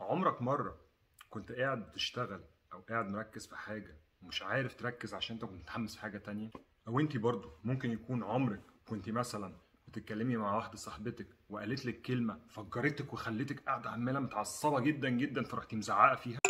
عمرك مرة كنت قاعد بتشتغل أو قاعد مركز في حاجة ومش عارف تركز عشان أنت كنت متحمس في حاجة تانية أو أنت برضو ممكن يكون عمرك كنت مثلا بتتكلمي مع واحدة صاحبتك وقالت لك كلمة فجرتك وخلتك قاعدة عمالة متعصبة جدا جدا فرحتي مزعقة فيها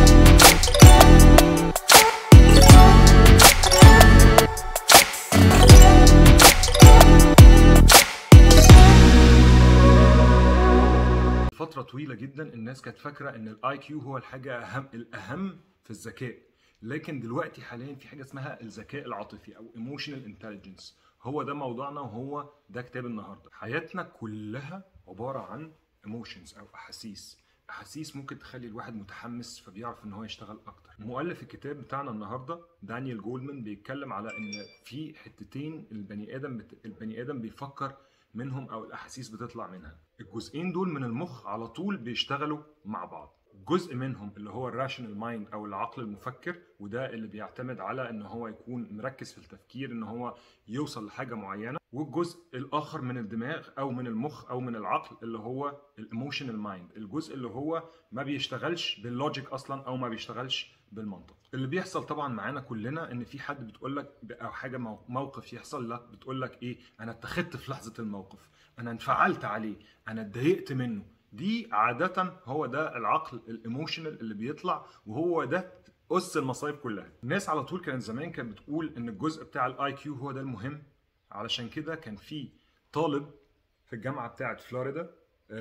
فترة طويلة جدا الناس كانت فاكرة ان الاي كيو هو الحاجة اهم الاهم في الذكاء لكن دلوقتي حاليا في حاجة اسمها الذكاء العاطفي او ايموشنال انتليجنس هو ده موضوعنا وهو ده كتاب النهارده حياتنا كلها عبارة عن ايموشنز او احاسيس احاسيس ممكن تخلي الواحد متحمس فبيعرف ان هو يشتغل اكتر مؤلف الكتاب بتاعنا النهارده دانيال جولدمان بيتكلم على ان في حتتين البني ادم بت... البني ادم بيفكر منهم او الاحاسيس بتطلع منها الجزئين دول من المخ على طول بيشتغلوا مع بعض جزء منهم اللي هو الراشنال مايند او العقل المفكر وده اللي بيعتمد على ان هو يكون مركز في التفكير ان هو يوصل لحاجه معينه والجزء الاخر من الدماغ او من المخ او من العقل اللي هو الايموشنال مايند الجزء اللي هو ما بيشتغلش باللوجيك اصلا او ما بيشتغلش بالمنطق اللي بيحصل طبعا معانا كلنا ان في حد بتقول لك او حاجه موقف يحصل لك بتقول لك ايه انا اتخذت في لحظه الموقف انا انفعلت عليه انا اتضايقت منه دي عادة هو ده العقل الايموشنال اللي بيطلع وهو ده أس المصايب كلها. الناس على طول كانت زمان كانت بتقول إن الجزء بتاع الاي كيو هو ده المهم علشان كده كان في طالب في الجامعة بتاعة فلوريدا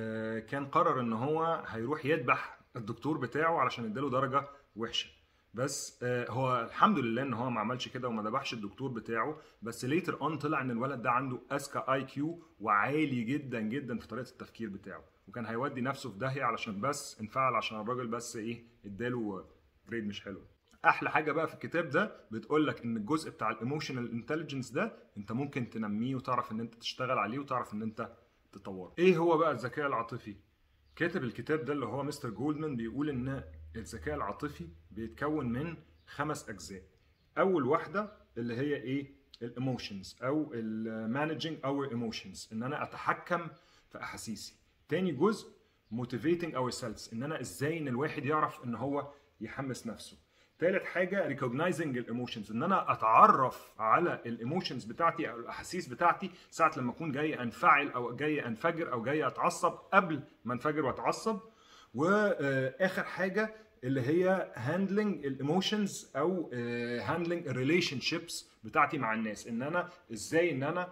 كان قرر إن هو هيروح يذبح الدكتور بتاعه علشان اداله درجة وحشة. بس هو الحمد لله ان هو ما عملش كده وما ذبحش الدكتور بتاعه بس ليتر اون طلع ان الولد ده عنده اذكى اي كيو وعالي جدا جدا في طريقه التفكير بتاعه وكان هيودي نفسه في داهيه علشان بس انفعل عشان الراجل بس ايه اداله جريد مش حلو احلى حاجه بقى في الكتاب ده بتقول لك ان الجزء بتاع الايموشنال انتليجنس ده انت ممكن تنميه وتعرف ان انت تشتغل عليه وتعرف ان انت تطوره ايه هو بقى الذكاء العاطفي كاتب الكتاب ده اللي هو مستر جولدمان بيقول ان الذكاء العاطفي بيتكون من خمس اجزاء اول واحده اللي هي ايه الايموشنز او المانجنج اور ايموشنز ان انا اتحكم في احاسيسي تاني جزء موتيفيتنج اور سيلز ان انا ازاي ان الواحد يعرف ان هو يحمس نفسه تالت حاجة ريكوجنايزنج الايموشنز ان انا اتعرف على الايموشنز بتاعتي او الاحاسيس بتاعتي ساعة لما اكون جاي انفعل او جاي انفجر او جاي اتعصب قبل ما انفجر واتعصب واخر حاجة اللي هي هاندلنج الايموشنز او هاندلنج الريليشن شيبس بتاعتي مع الناس ان انا ازاي ان انا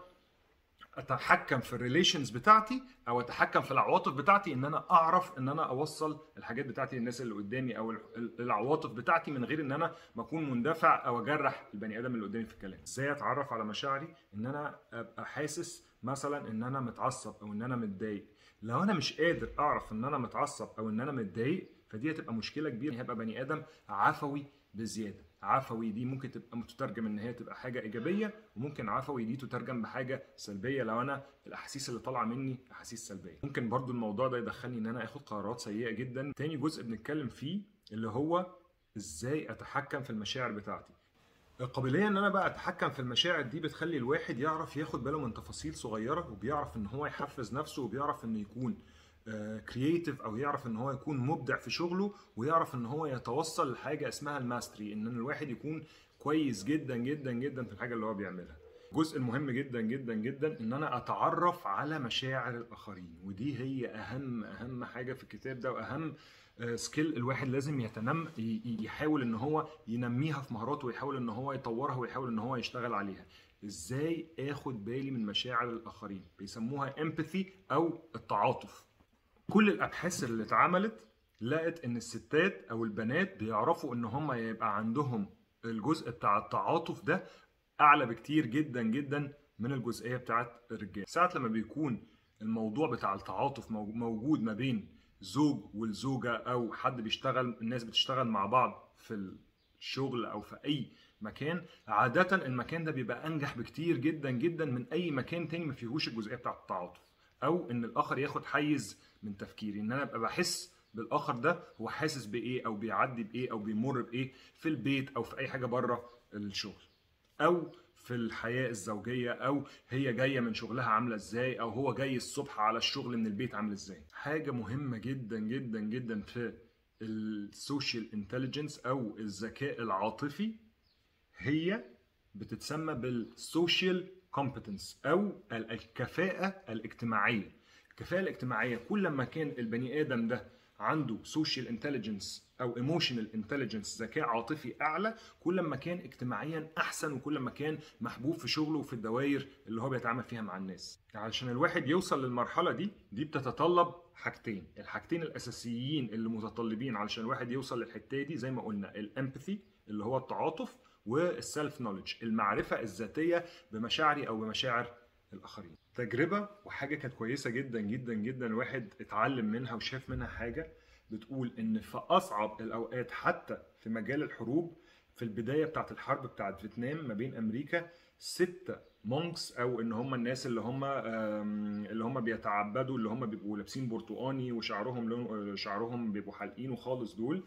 اتحكم في الريليشنز بتاعتي او اتحكم في العواطف بتاعتي ان انا اعرف ان انا اوصل الحاجات بتاعتي للناس اللي قدامي او العواطف بتاعتي من غير ان انا ما اكون مندفع او اجرح البني ادم اللي قدامي في الكلام ازاي اتعرف على مشاعري ان انا ابقى حاسس مثلا ان انا متعصب او ان انا متضايق لو انا مش قادر اعرف ان انا متعصب او ان انا متضايق فدي هتبقى مشكله كبيره هبقى بني ادم عفوي بزياده عفوي دي ممكن تبقى متترجم ان هي تبقى حاجه ايجابيه وممكن عفوي دي تترجم بحاجه سلبيه لو انا الاحاسيس اللي طالعه مني احاسيس سلبيه ممكن برضو الموضوع ده يدخلني ان انا اخد قرارات سيئه جدا تاني جزء بنتكلم فيه اللي هو ازاي اتحكم في المشاعر بتاعتي القابليه ان انا بقى اتحكم في المشاعر دي بتخلي الواحد يعرف ياخد باله من تفاصيل صغيره وبيعرف ان هو يحفز نفسه وبيعرف انه يكون كرييتيف او يعرف ان هو يكون مبدع في شغله ويعرف ان هو يتوصل لحاجه اسمها الماستري ان الواحد يكون كويس جدا جدا جدا في الحاجه اللي هو بيعملها الجزء المهم جدا جدا جدا ان انا اتعرف على مشاعر الاخرين ودي هي اهم اهم حاجه في الكتاب ده واهم سكيل الواحد لازم يتنم يحاول ان هو ينميها في مهاراته ويحاول ان هو يطورها ويحاول ان هو يشتغل عليها ازاي اخد بالي من مشاعر الاخرين بيسموها امباثي او التعاطف كل الابحاث اللي اتعملت لقت ان الستات او البنات بيعرفوا ان هم يبقى عندهم الجزء بتاع التعاطف ده اعلى بكتير جدا جدا من الجزئيه بتاعت الرجال ساعه لما بيكون الموضوع بتاع التعاطف موجود ما بين زوج والزوجه او حد بيشتغل الناس بتشتغل مع بعض في الشغل او في اي مكان عاده المكان ده بيبقى انجح بكتير جدا جدا من اي مكان تاني ما فيهوش الجزئيه بتاعت التعاطف او ان الاخر ياخد حيز من تفكيري ان انا ابقى بحس بالاخر ده هو حاسس بايه او بيعدي بايه او بيمر بايه في البيت او في اي حاجه بره الشغل او في الحياه الزوجيه او هي جايه من شغلها عامله ازاي او هو جاي الصبح على الشغل من البيت عامل ازاي حاجه مهمه جدا جدا جدا في السوشيال انتليجنس او الذكاء العاطفي هي بتتسمى بالسوشيال كومبتنس او الكفاءه الاجتماعيه الكفاءه الاجتماعيه كل ما كان البني ادم ده عنده سوشيال انتليجنس او ايموشنال انتليجنس ذكاء عاطفي اعلى كل ما كان اجتماعيا احسن وكل ما كان محبوب في شغله وفي الدوائر اللي هو بيتعامل فيها مع الناس علشان الواحد يوصل للمرحله دي دي بتتطلب حاجتين الحاجتين الاساسيين اللي متطلبين علشان الواحد يوصل للحته دي زي ما قلنا الامباثي اللي هو التعاطف والسيلف نوليدج المعرفه الذاتيه بمشاعري او بمشاعر الاخرين تجربه وحاجه كانت كويسه جدا جدا جدا الواحد اتعلم منها وشاف منها حاجه بتقول ان في اصعب الاوقات حتى في مجال الحروب في البدايه بتاعت الحرب بتاعت فيتنام ما بين امريكا ستة مونكس او ان هم الناس اللي هم اللي هم بيتعبدوا اللي هم بيبقوا لابسين برتقاني وشعرهم لون شعرهم بيبقوا حالقينه خالص دول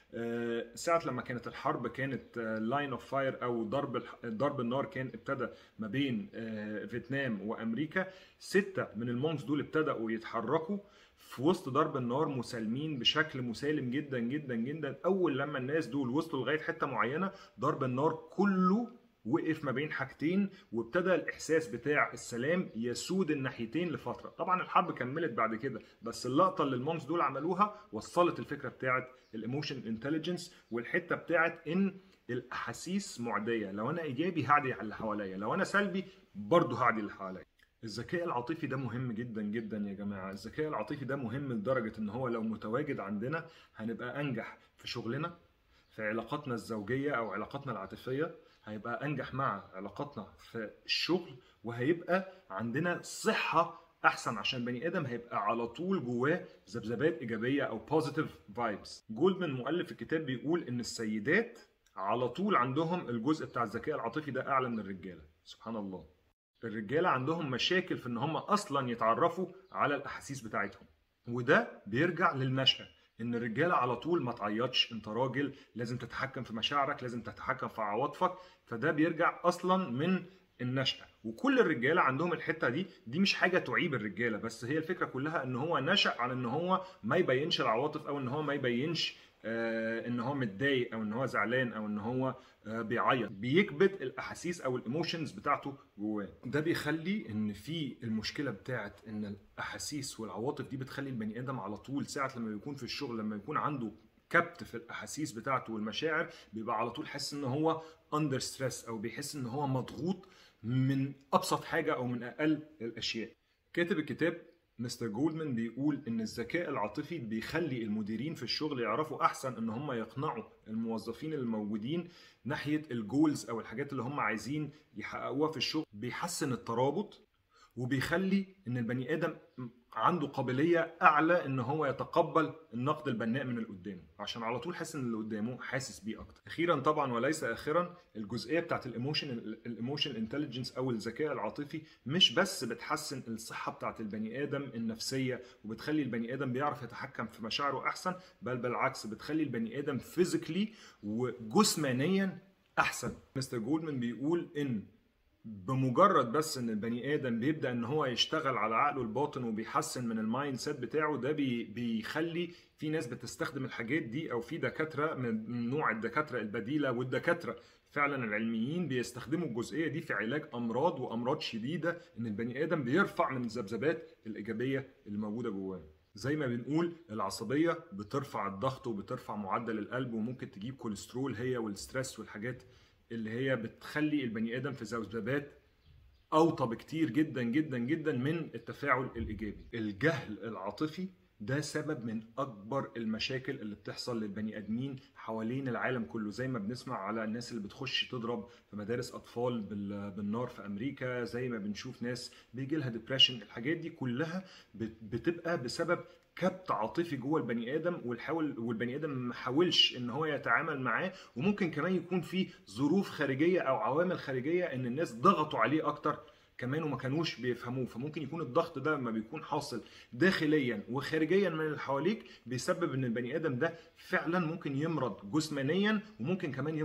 ساعة لما كانت الحرب كانت لاين اوف فاير او ضرب ضرب النار كان ابتدى ما بين فيتنام وامريكا ستة من المونكس دول ابتدأوا يتحركوا في وسط ضرب النار مسالمين بشكل مسالم جدا جدا جدا اول لما الناس دول وصلوا لغايه حته معينه ضرب النار كله وقف ما بين حاجتين وابتدى الاحساس بتاع السلام يسود الناحيتين لفتره طبعا الحرب كملت بعد كده بس اللقطه اللي المونكس دول عملوها وصلت الفكره بتاعت الايموشن انتليجنس والحته بتاعت ان الاحاسيس معديه لو انا ايجابي هعدي على اللي حواليا لو انا سلبي برضه هعدي اللي حواليا الذكاء العاطفي ده مهم جدا جدا يا جماعه الذكاء العاطفي ده مهم لدرجه ان هو لو متواجد عندنا هنبقى انجح في شغلنا في علاقاتنا الزوجيه او علاقاتنا العاطفيه هيبقى انجح مع علاقاتنا في الشغل وهيبقى عندنا صحه احسن عشان البني ادم هيبقى على طول جواه ذبذبات ايجابيه او بوزيتيف فايبس جولدمان مؤلف الكتاب بيقول ان السيدات على طول عندهم الجزء بتاع الذكاء العاطفي ده اعلى من الرجاله سبحان الله الرجاله عندهم مشاكل في ان هم اصلا يتعرفوا على الاحاسيس بتاعتهم وده بيرجع للنشأة ان الرجاله على طول ما تعيطش انت راجل لازم تتحكم في مشاعرك لازم تتحكم في عواطفك فده بيرجع اصلا من النشأة وكل الرجاله عندهم الحته دي دي مش حاجه تعيب الرجاله بس هي الفكره كلها ان هو نشأ على ان هو ما يبينش العواطف او ان هو ما يبينش آه ان هو متضايق او ان هو زعلان او ان هو آه بيعيط بيكبت الاحاسيس او الايموشنز بتاعته جواه ده بيخلي ان في المشكله بتاعت ان الاحاسيس والعواطف دي بتخلي البني ادم على طول ساعه لما بيكون في الشغل لما يكون عنده كبت في الاحاسيس بتاعته والمشاعر بيبقى على طول حاسس ان هو اندر ستريس او بيحس ان هو مضغوط من ابسط حاجه او من اقل الاشياء كاتب الكتاب مستر جولدمان بيقول ان الذكاء العاطفي بيخلي المديرين في الشغل يعرفوا احسن ان هم يقنعوا الموظفين الموجودين ناحيه الجولز او الحاجات اللي هم عايزين يحققوها في الشغل بيحسن الترابط وبيخلي ان البني ادم عنده قابليه اعلى ان هو يتقبل النقد البناء من اللي قدامه عشان على طول حاسس ان اللي قدامه حاسس بيه اكتر اخيرا طبعا وليس اخرا الجزئيه بتاعت الايموشن الايموشن انتليجنس او الذكاء العاطفي مش بس بتحسن الصحه بتاعت البني ادم النفسيه وبتخلي البني ادم بيعرف يتحكم في مشاعره احسن بل بالعكس بتخلي البني ادم فيزيكلي وجسمانيا احسن مستر جولدمان بيقول ان بمجرد بس ان البني ادم بيبدا ان هو يشتغل على عقله الباطن وبيحسن من المايند سيت بتاعه ده بي بيخلي في ناس بتستخدم الحاجات دي او في دكاتره من نوع الدكاتره البديله والدكاتره فعلا العلميين بيستخدموا الجزئيه دي في علاج امراض وامراض شديده ان البني ادم بيرفع من الذبذبات الايجابيه اللي موجوده جواه زي ما بنقول العصبيه بترفع الضغط وبترفع معدل القلب وممكن تجيب كوليسترول هي والستريس والحاجات اللي هي بتخلي البني ادم في ذبذبات اوطى بكتير جدا جدا جدا من التفاعل الايجابي الجهل العاطفي ده سبب من اكبر المشاكل اللي بتحصل للبني ادمين حوالين العالم كله زي ما بنسمع على الناس اللي بتخش تضرب في مدارس اطفال بالنار في امريكا زي ما بنشوف ناس بيجي لها ديبريشن الحاجات دي كلها بتبقى بسبب كبت عاطفي جوه البني ادم والحاول والبني ادم ما حاولش ان هو يتعامل معاه وممكن كمان يكون في ظروف خارجيه او عوامل خارجيه ان الناس ضغطوا عليه اكتر كمان وما كانوش بيفهموه فممكن يكون الضغط ده لما بيكون حاصل داخليا وخارجيا من اللي حواليك بيسبب ان البني ادم ده فعلا ممكن يمرض جسمانيا وممكن كمان يمرض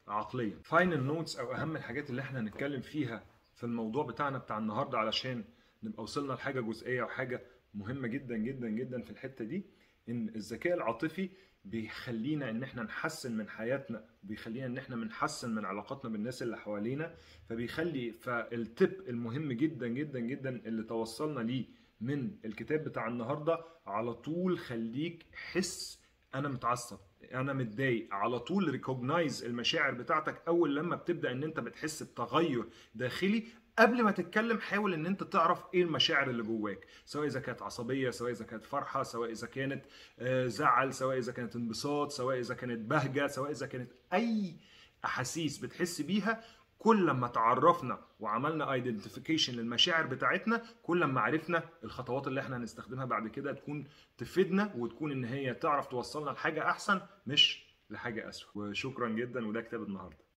عقليا فاينل نوتس او اهم الحاجات اللي احنا هنتكلم فيها في الموضوع بتاعنا بتاع النهارده علشان نبقى وصلنا لحاجه جزئيه وحاجه مهمه جدا جدا جدا في الحته دي ان الذكاء العاطفي بيخلينا ان احنا نحسن من حياتنا بيخلينا ان احنا بنحسن من علاقاتنا بالناس اللي حوالينا فبيخلي فالتب المهم جدا جدا جدا اللي توصلنا ليه من الكتاب بتاع النهارده على طول خليك حس انا متعصب انا متضايق على طول ريكوجنايز المشاعر بتاعتك اول لما بتبدا ان انت بتحس بتغير داخلي قبل ما تتكلم حاول ان انت تعرف ايه المشاعر اللي جواك سواء اذا كانت عصبيه سواء اذا كانت فرحه سواء اذا كانت زعل سواء اذا كانت انبساط سواء اذا كانت بهجه سواء اذا كانت اي احاسيس بتحس بيها كل ما تعرفنا وعملنا ايدنتيفيكيشن للمشاعر بتاعتنا كل ما عرفنا الخطوات اللي احنا هنستخدمها بعد كده تكون تفيدنا وتكون ان هي تعرف توصلنا لحاجه احسن مش لحاجه اسوء وشكرا جدا وده كتاب النهارده